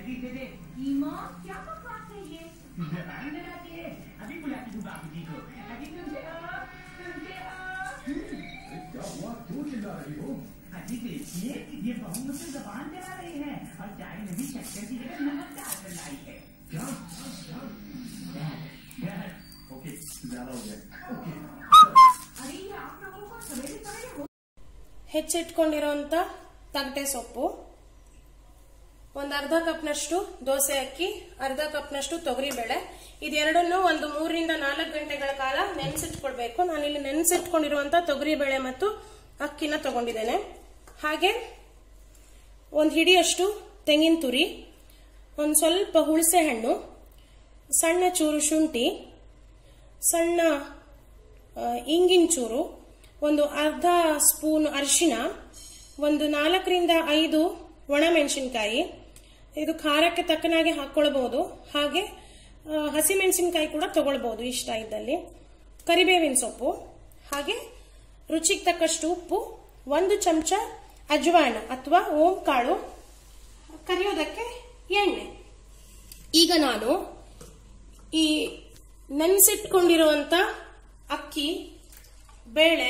जल्दी से दे माँ क्या बकवास है ये जबान लगाती है अभी बुलाती हूँ बाबू जी को अभी तुमसे आ तुमसे आ क्या हुआ क्यों चिल्ला रही हो अजी देखिए ये बहू मुझसे जबान चला रही है और चाय में भी शक्कर की जगह नमक डालकर लाई है क्या क्या डर, ओके ज्यादा हो गया ओके अरे ये आप लोगों को सवेरे सवेरे हो ಹೆಚ್ಚಿಟ್ಕೊಂಡಿರೋಂಥ ತಗಟೆ ಸೊಪ್ಪು ಒಂದು ಅರ್ಧ ಕಪ್ನಷ್ಟು ದೋಸೆ ಅಕ್ಕಿ ಅರ್ಧ ಕಪ್ನಷ್ಟು ತೊಗರಿಬೇಳೆ ಇದೆರಡನ್ನು ಒಂದು ಮೂರರಿಂದ ನಾಲ್ಕು ಗಂಟೆಗಳ ಕಾಲ ನೆನೆಸಿಟ್ಕೊಳ್ಬೇಕು ನಾನಿಲ್ಲಿ ನೆನೆಸಿಟ್ಕೊಂಡಿರುವಂಥ ತೊಗರಿಬೇಳೆ ಮತ್ತು ಅಕ್ಕಿನ ತಗೊಂಡಿದ್ದೇನೆ ಹಾಗೆ ಒಂದು ಹಿಡಿಯಷ್ಟು ತೆಂಗಿನ ತುರಿ ಒಂದು ಸ್ವಲ್ಪ ಹುಣಸೆ ಹಣ್ಣು ಸಣ್ಣ ಚೂರು ಶುಂಠಿ ಸಣ್ಣ ಆ, ಇಂಗಿನ ಚೂರು ಒಂದು ಅರ್ಧ ಸ್ಪೂನ್ ಅರಿಶಿಣ ಒಂದು ನಾಲ್ಕರಿಂದ ಐದು ಒಣಮೆಣಸಿನ್ಕಾಯಿ ಇದು ಖಾರಕ್ಕೆ ತಕ್ಕನಾಗಿ ಹಾಕ್ಕೊಳ್ಬಹುದು ಹಾಗೆ ಆ, ಹಸಿಮೆಣಸಿನ್ಕಾಯಿ ಕೂಡ ತಗೊಳ್ಬಹುದು ಇಷ್ಟ ಇದ್ದಲ್ಲಿ ಕರಿಬೇವಿನ ಸೊಪ್ಪು ಹಾಗೆ ರುಚಿಗೆ ತಕ್ಕಷ್ಟು ಉಪ್ಪು ಒಂದು ಚಮಚ ಅಜ್ವಾನ ಅಥವಾ ಓಂ ಕಾಳು ಕರಿಯೋದಕ್ಕೆ ಎಣ್ಣೆ ಈಗ ನಾನು ಈ ನೆನೆಸಿಟ್ಕೊಂಡಿರುವಂತ ಅಕ್ಕಿ ಬೇಳೆ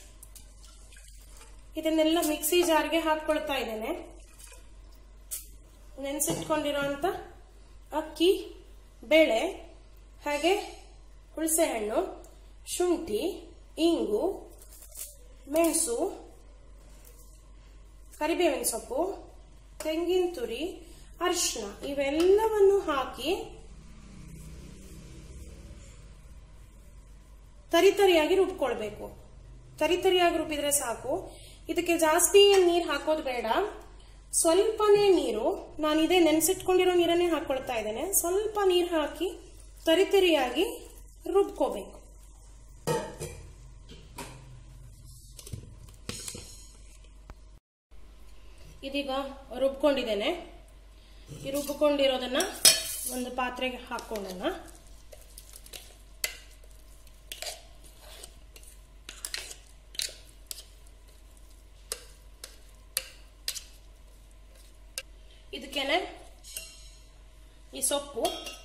ಇದನ್ನೆಲ್ಲ ಮಿಕ್ಸಿ ಜಾರ್ಗೆ ಹಾಕೊಳ್ತಾ ಇದ್ದೇನೆ ನೆನೆಸಿಟ್ಕೊಂಡಿರುವಂತ ಅಕ್ಕಿ ಬೇಳೆ ಹಾಗೆ ಹುಣಸೆ ಹಣ್ಣು ಶುಂಠಿ ಇಂಗು ಮೆಣಸು ಕರಿಬೇವಿನ ಸೊಪ್ಪು ತೆಂಗಿನ ತುರಿ ಅರಿಶಿನ ಇವೆಲ್ಲವನ್ನು ಹಾಕಿ ತರಿತರಿಯಾಗಿ ರುಬ್ಕೊಳ್ಬೇಕು ತರಿತರಿಯಾಗಿ ರುಬ್ಬಿದ್ರೆ ಸಾಕು ಇದಕ್ಕೆ ಜಾಸ್ತಿ ನೀರು ಹಾಕೋದು ಬೇಡ ಸ್ವಲ್ಪನೇ ನೀರು ನಾನು ಇದೇ ನೆನೆಸಿಟ್ಕೊಂಡಿರೋ ನೀರನ್ನೇ ಹಾಕೊಳ್ತಾ ಇದ್ದೇನೆ ಸ್ವಲ್ಪ ನೀರು ಹಾಕಿ ತರಿತರಿಯಾಗಿ ರುಬ್ಕೋಬೇಕು ಇದೀಗ ರುಬ್ಕೊಂಡಿದ್ದೇನೆ ಈ ರುಬ್ಕೊಂಡಿರೋದನ್ನ ಒಂದು ಪಾತ್ರೆಗೆ ಹಾಕೊಳ್ಳೋಣ ಇದಕ್ಕೇನೆ ಈ ಸೊಪ್ಪು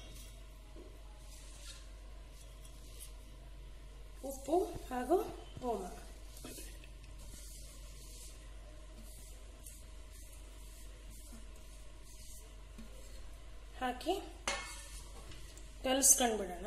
ಉಪ್ಪು ಹಾಗೂ ಓಮ ಹಾಕಿ ಕಲಿಸ್ಕೊಂಡು ಬಿಡೋಣ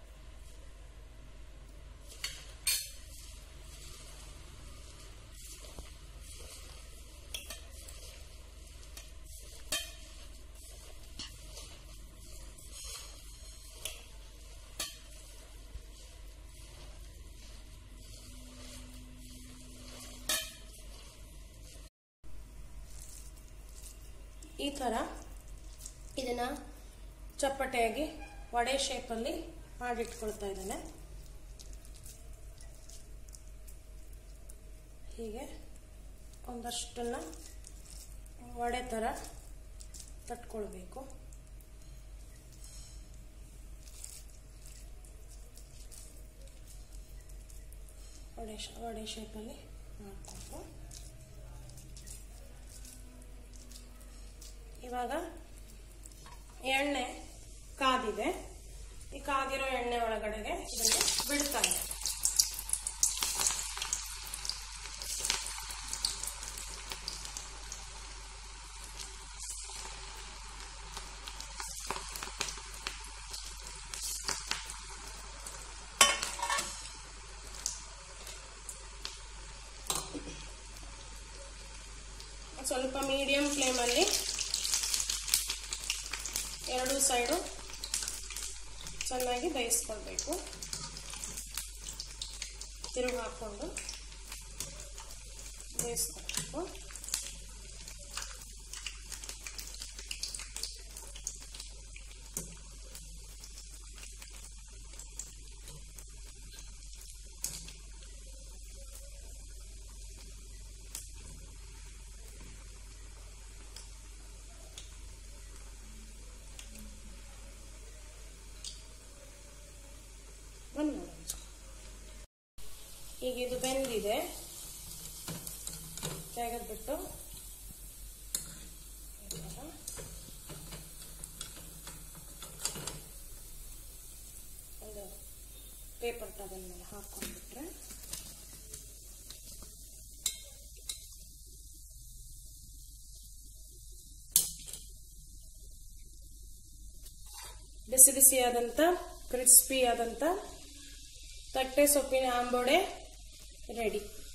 ಈ ಥರ ಇದನ್ನ ಚಪ್ಪಟೆಯಾಗಿ ವಡೆ ಶೇಪಲ್ಲಿ ಮಾಡಿಟ್ಕೊಳ್ತಾ ಇದ್ದೇನೆ ಹೀಗೆ ಒಂದಷ್ಟನ್ನ ವಡೆ ಥರ ತಟ್ಕೊಳ್ಬೇಕು ವಡೆ ಶ- ವಡೆ ಶೇಪಲ್ಲಿ ಮಾಡಿಕೊಂಡು ಇವಾಗ ಎಣ್ಣೆ ಕಾದಿದೆ ಈ ಕಾದಿರೋ ಎಣ್ಣೆ ಒಳಗಡೆಗೆ ಇದನ್ನು ಬಿಡ್ತಾ ಇದೆ ಸ್ವಲ್ಪ ಮೀಡಿಯಂ ಫ್ಲೇಮಲ್ಲಿ ಎರಡು ಸೈಡು ಚೆನ್ನಾಗಿ ಬೇಯಿಸ್ಕೊಳ್ಬೇಕು ತಿರುಗಿ ಹಾಕ್ಕೊಂಡು ಬೇಯಿಸ್ಕೊಳ್ಬೇಕು ಒಂದು ನಿಮಿಷ. ಈಗ ಇದು ಬೆಂದಿದೆ ತೆಗೆದ್ಬಿಟ್ಟು ಈ ಥರ ಪೇಪರ್ ಟವಲ್ ಮೇಲೆ ಹಾಕೊಂಡ್ಬಿಟ್ರೆ ಬಿಸಿ ಬಿಸಿಯಾದಂಥ ಕ್ರಿಸ್ಪಿ ಆದಂಥ ತಟ್ಟೆ ಸೊಪ್ಪಿನ ಆಂಬೋಡೆ ರೆಡಿ